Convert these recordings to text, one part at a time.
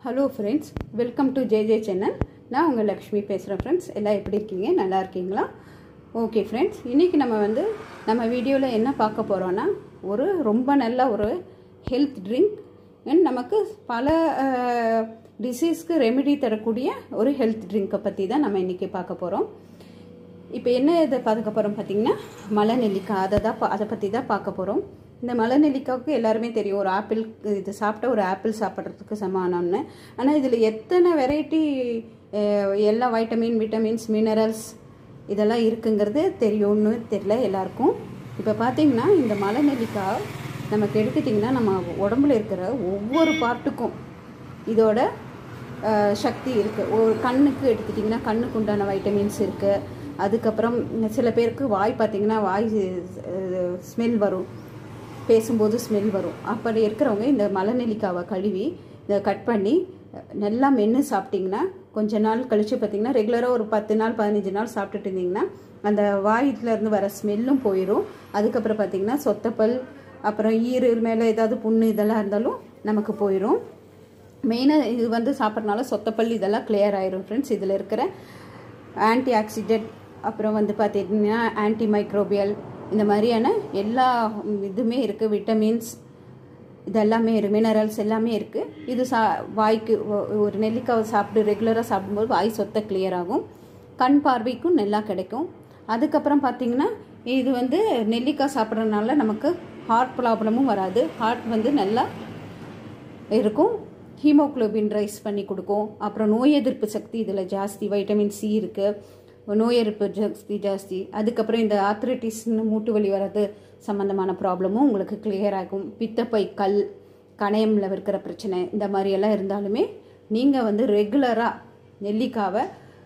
hello friends welcome to J J channel நான் உங்கள் லக்ஷ்மி பேசுகிறேன் ஃப்ரெண்ட்ஸ் எல்லாம் எப்படி இருக்கீங்க நல்லா இருக்கீங்களா ஓகே ஃப்ரெண்ட்ஸ் இன்றைக்கி நம்ம வந்து நம்ம வீடியோவில் என்ன பார்க்க போகிறோன்னா ஒரு ரொம்ப நல்ல ஒரு ஹெல்த் ட்ரிங்க் அண்ட் நமக்கு பல டிசீஸ்க்கு ரெமெடி தரக்கூடிய ஒரு ஹெல்த் ட்ரிங்க்கை பற்றி தான் நம்ம இன்றைக்கி பார்க்க போகிறோம் இப்போ என்ன இதை பார்க்க போகிறோம் பார்த்தீங்கன்னா மலை நெல்லிக்காய் அதை தான் பா- அதை பற்றி தான் பார்க்க போகிறோம் இந்த மலை நெல்லிக்காவுக்கு எல்லாருமே தெரியும் ஒரு ஆப்பிள் இது சாப்பிட்டா ஒரு ஆப்பிள் சாப்பிட்றதுக்கு சமானம்னு ஆனால் இதில் எத்தனை வெரைட்டி எல்லா வைட்டமின் விட்டமின்ஸ் மினரல்ஸ் இதெல்லாம் இருக்குங்கிறது தெரியும்னு தெரியல எல்லாருக்கும் இப்போ பார்த்தீங்கன்னா இந்த மலை நெல்லிக்காய் நமக்கு எடுத்துட்டிங்கன்னா நம்ம உடம்புல இருக்கிற ஒவ்வொரு பார்ட்டுக்கும் இதோட அஹ், சக்தி இருக்குது ஒரு கண்ணுக்கு எடுத்துட்டிங்கன்னா கண்ணுக்கு உண்டான வைட்டமின்ஸ் இருக்குது அதுக்கப்புறம் சில பேருக்கு வாய் பார்த்திங்கன்னா வாய் ஸ்மெல் வரும் பேசும்போது ஸ்மெல் வரும் அப்படி இருக்கிறவங்க இந்த மலை நெல்லிக்காவை கழுவி இதை கட் பண்ணி அஹ், நல்லா மென்று சாப்பிட்டிங்கன்னா கொஞ்ச நாள் கழித்து பார்த்திங்கன்னா ரெகுலராக ஒரு பத்து நாள் பதினஞ்சு நாள் சாப்பிட்டுட்டு இருந்தீங்கன்னா அந்த வாயில இருந்து வர ஸ்மெல்லும் போயிடும் அதுக்கப்புறம் பார்த்திங்கன்னா சொத்தப்பல் அப்புறம் ஈரு மேலே ஏதாவது புண்ணு இதெல்லாம் இருந்தாலும் நமக்கு போயிடும் மெயினாக இது வந்து சாப்பிட்றனால சொத்தப்பல் இதெல்லாம் கிளியர் ஆயிரும் ஃப்ரெண்ட்ஸ் இதில் இருக்கிற ஆன்டி ஆக்சிடென்ட் அப்புறம் வந்து பார்த்தீங்கன்னா ஆன்டி மைக்ரோபியல் இந்த மாதிரியான எல்லா இதுவுமே இருக்குது விட்டமின்ஸ் இதெல்லாமே இருக்கு மினரல்ஸ் எல்லாமே இருக்குது இது சா வாய்க்கு ஒ- ஒரு நெல்லிக்காவை சாப்பிட்டு ரெகுலராக சாப்பிடும்போது வாய் சொத்தை கிளியர் ஆகும் கண் பார்வைக்கும் நல்லா கிடைக்கும் அதுக்கப்புறம் பார்த்தீங்கன்னா இது வந்து நெல்லிக்காய் சாப்பிட்றதுனால நமக்கு ஹார்ட் ப்ராப்ளமும் வராது ஹார்ட் வந்து நல்லா இருக்கும் ஹீமோகுளோபின் ரைஸ் பண்ணி கொடுக்கும் அப்புறம் நோய் எதிர்ப்பு சக்தி இதில் ஜாஸ்தி வைட்டமின் சி இருக்குது நோய் எதிர்ப்பு சக்தி ஜாஸ்தி அதுக்கப்புறம் இந்த ஆத்ரைட்டிஸ்னு மூட்டு வலி வர்றது சம்மந்தமான ப்ராப்ளமும் உங்களுக்கு கிளியர் ஆகும் பித்தப்பை கல் கணையமில் இருக்கிற பிரச்சனை இந்த மாதிரி எல்லாம் இருந்தாலுமே நீங்கள் வந்து ரெகுலராக நெல்லிக்காவை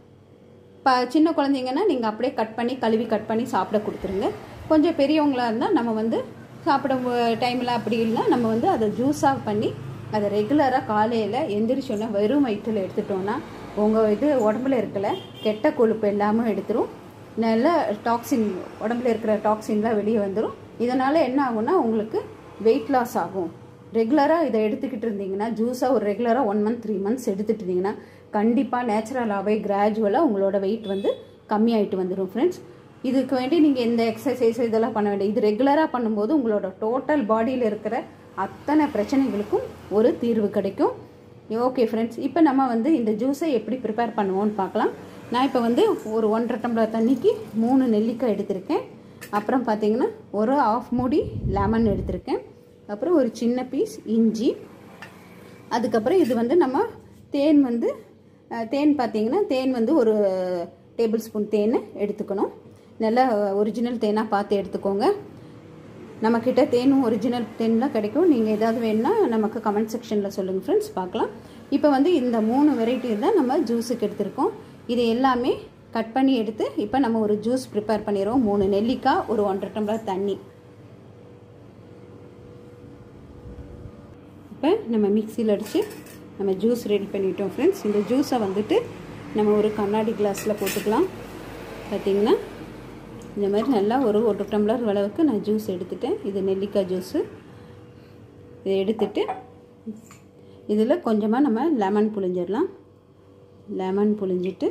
இப்போ சின்ன குழந்தைங்கன்னா நீங்கள் அப்படியே கட் பண்ணி கழுவி கட் பண்ணி சாப்பிட கொடுத்துருங்க கொஞ்சம் பெரியவங்களா இருந்தால் நம்ம வந்து சாப்பிட டைமில் அப்படி இல்லைன்னா நம்ம வந்து அதை ஜூஸாக பண்ணி அதை ரெகுலராக காலையில் எந்திரிச்சோன்னா வெறும் வயிற்றில் எடுத்துட்டோன்னா உங்கள் இது உடம்புல இருக்கல கெட்ட கொழுப்பு எல்லாமே எடுத்துரும் நல்ல டாக்ஸின் உடம்புல இருக்கிற டாக்ஸின்லாம் வெளியே வந்துடும் இதனால் என்ன ஆகும்னா உங்களுக்கு வெயிட் லாஸ் ஆகும் ரெகுலராக இதை எடுத்துக்கிட்டு இருந்தீங்கன்னா ஜூஸாக ஒரு ரெகுலராக ஒன் மந்த் த்ரீ மந்த்ஸ் எடுத்துட்டு இருந்தீங்கன்னா கண்டிப்பாக நேச்சுரலாகவே கிராஜுவலாக உங்களோட வெயிட் வந்து கம்மியாயிட்டு வந்துடும் ஃப்ரெண்ட்ஸ் இதுக்கு வேண்டி நீங்கள் எந்த எக்ஸசைஸ் இதெல்லாம் பண்ண வேண்டிய இது ரெகுலராக பண்ணும்போது உங்களோட டோட்டல் பாடியில் இருக்கிற அத்தனை பிரச்சனைகளுக்கும் ஒரு தீர்வு கிடைக்கும் ஓகே ஃப்ரெண்ட்ஸ் இப்போ நம்ம வந்து இந்த ஜூஸை எப்படி ப்ரிப்பேர் பண்ணுவோம்னு பார்க்கலாம் நான் இப்போ வந்து ஒரு ஒன்றரை டம்ளர் தண்ணிக்கு மூணு நெல்லிக்காய் எடுத்திருக்கேன் அப்புறம் பார்த்தீங்கன்னா ஒரு ஆஃப் மூடி லெமன் எடுத்திருக்கேன் அப்புறம் ஒரு சின்ன பீஸ் இஞ்சி அதுக்கப்புறம் இது வந்து நம்ம தேன் வந்து அஹ், தேன் பார்த்தீங்கன்னா தேன் வந்து ஒரு டேபிள் ஸ்பூன் தேன் எடுத்துக்கணும் நல்லா ஒரிஜினல் தேனாக பார்த்து எடுத்துக்கோங்க நம்மக்கிட்ட தேனும் ஒரிஜினல் தேன்லாம் கிடைக்கும் நீங்கள் ஏதாவது வேணும்னா நமக்கு கமெண்ட் செக்ஷனில் சொல்லுங்கள் ஃப்ரெண்ட்ஸ் பார்க்கலாம் இப்போ வந்து இந்த மூணு வெரைட்டி தான் நம்ம ஜூஸுக்கு எடுத்திருக்கோம் இது எல்லாமே கட் பண்ணி எடுத்து இப்போ நம்ம ஒரு ஜூஸ் ப்ரிப்பேர் பண்ணிடுறோம் மூணு நெல்லிக்காய் ஒரு ஒன்றரை டம்ளர் தண்ணி இப்போ நம்ம மிக்சியில் அடித்து நம்ம ஜூஸ் ரெடி பண்ணிட்டோம் ஃப்ரெண்ட்ஸ் இந்த ஜூஸை வந்துட்டு நம்ம ஒரு கண்ணாடி கிளாஸில் போட்டுக்கலாம் பார்த்தீங்கன்னா இந்த மாதிரி நல்லா ஒரு ஒரு டம்ளர் அளவுக்கு நான் ஜூஸ் எடுத்துட்டேன் இது நெல்லிக்காய் ஜூஸு இதை எடுத்துட்டு இதில் கொஞ்சமாக நம்ம லெமன் புழிஞ்சிடலாம் லெமன் புழிஞ்சிட்டு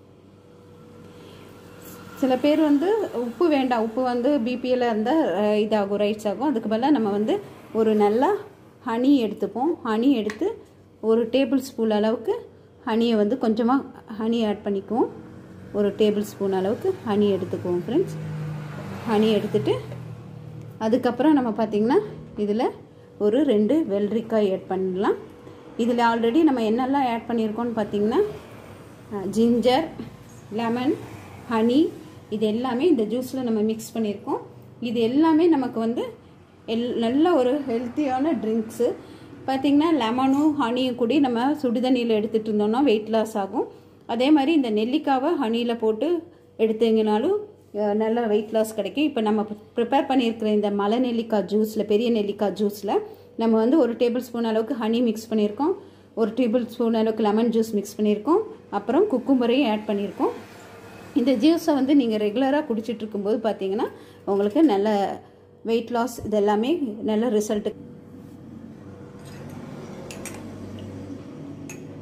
சில பேர் வந்து உப்பு வேண்டாம் உப்பு வந்து பிபியில் இருந்தால் அஹ், இதாகும் ரைட்ஸ் ஆகும் அதுக்கு பதிலாக நம்ம வந்து ஒரு நல்லா ஹனி எடுத்துப்போம் ஹனி எடுத்து ஒரு டேபிள் ஸ்பூன் அளவுக்கு ஹனியை வந்து கொஞ்சமாக ஹனி ஆட் பண்ணிக்குவோம் ஒரு டேபிள் ஸ்பூன் அளவுக்கு ஹனி எடுத்துக்குவோம் ஃப்ரெண்ட்ஸ் ஹனி எடுத்துட்டு அதுக்கப்புறம் நம்ம பார்த்திங்கன்னா இதில் ஒரு ரெண்டு வெள்ளரிக்காய் ஆட் பண்ணலாம் இதில் ஆல்ரெடி நம்ம என்னெல்லாம் ஆட் பண்ணியிருக்கோம்னு பார்த்திங்கன்னா ஜிஞ்சர் லெமன் ஹனி இது எல்லாமே இந்த ஜூஸில் நம்ம மிக்ஸ் பண்ணியிருக்கோம் இது எல்லாமே நமக்கு வந்து எல் நல்ல ஒரு ஹெல்த்தியான ட்ரிங்க்ஸு பார்த்திங்கன்னா லெமனும் ஹனியும் கூடி நம்ம சுடுதண்ணியில் எடுத்துகிட்டு இருந்தோம்னா வெயிட் லாஸ் ஆகும் அதே மாதிரி இந்த நெல்லிக்காவை ஹனியில் போட்டு எடுத்தீங்கனாலும் அஹ், நல்ல வெயிட் லாஸ் கிடைக்கும் இப்போ நம்ம ப்ரிப்பேர் பண்ணியிருக்கிற இந்த மலை நெல்லிக்காய் ஜூஸில் பெரிய நெல்லிக்காய் ஜூஸில் நம்ம வந்து ஒரு டேபிள் ஸ்பூன் அளவுக்கு ஹனி மிக்ஸ் பண்ணியிருக்கோம் ஒரு டேபிள் ஸ்பூன் அளவுக்கு லெமன் ஜூஸ் மிக்ஸ் பண்ணியிருக்கோம் அப்புறம் குக்கும்பரையும் ஆட் பண்ணியிருக்கோம் இந்த ஜூஸை வந்து நீங்கள் ரெகுலராக குடிச்சிட்டு இருக்கும்போது பார்த்தீங்கன்னா உங்களுக்கு நல்ல வெயிட் லாஸ் இதெல்லாமே நல்ல ரிசல்ட்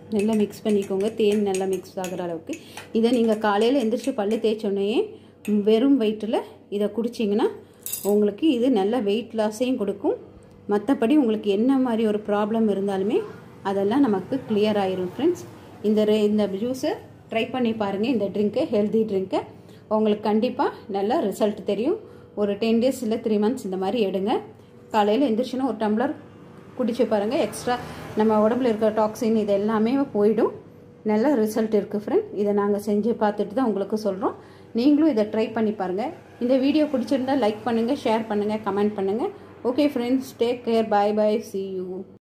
நல்லா மிக்ஸ் பண்ணிக்கோங்க தேன் நல்லா மிக்ஸ் ஆகிற அளவுக்கு இதை நீங்கள் காலையில் எந்திரிச்சு பல்லு தேய்ச்சோடனே வெறும் வயிற்றில் இதை குடிச்சிங்கன்னா உங்களுக்கு இது நல்ல வெயிட் லாஸையும் கொடுக்கும் மற்றபடி உங்களுக்கு என்ன மாதிரி ஒரு ப்ராப்ளம் இருந்தாலுமே அதெல்லாம் நமக்கு கிளியர் ஆயிரும் ஃப்ரெண்ட்ஸ் இந்த ரெ இந்த ஜூஸை ட்ரை பண்ணி பாருங்கள் இந்த ட்ரிங்க்கை ஹெல்தி ட்ரிங்க்கை உங்களுக்கு கண்டிப்பாக நல்ல ரிசல்ட் தெரியும் ஒரு டென் டேஸ் இல்லை த்ரீ மந்த்ஸ் இந்த மாதிரி எடுங்க காலையில் எந்திரிச்சுன்னா ஒரு டம்ளர் குடிச்சு பாருங்கள் எக்ஸ்ட்ரா நம்ம உடம்புல இருக்கிற டாக்ஸின் இது எல்லாமே போயிடும் நல்ல ரிசல்ட் இருக்குது ஃப்ரெண்ட் இதை நாங்கள் செஞ்சு பார்த்துட்டு தான் உங்களுக்கு சொல்கிறோம் நீங்களும் இதை ட்ரை பண்ணி பாருங்கள் இந்த வீடியோ பிடிச்சிருந்தா லைக் பண்ணுங்கள் ஷேர் பண்ணுங்கள் கமெண்ட் பண்ணுங்கள் okay friends take care bye bye see you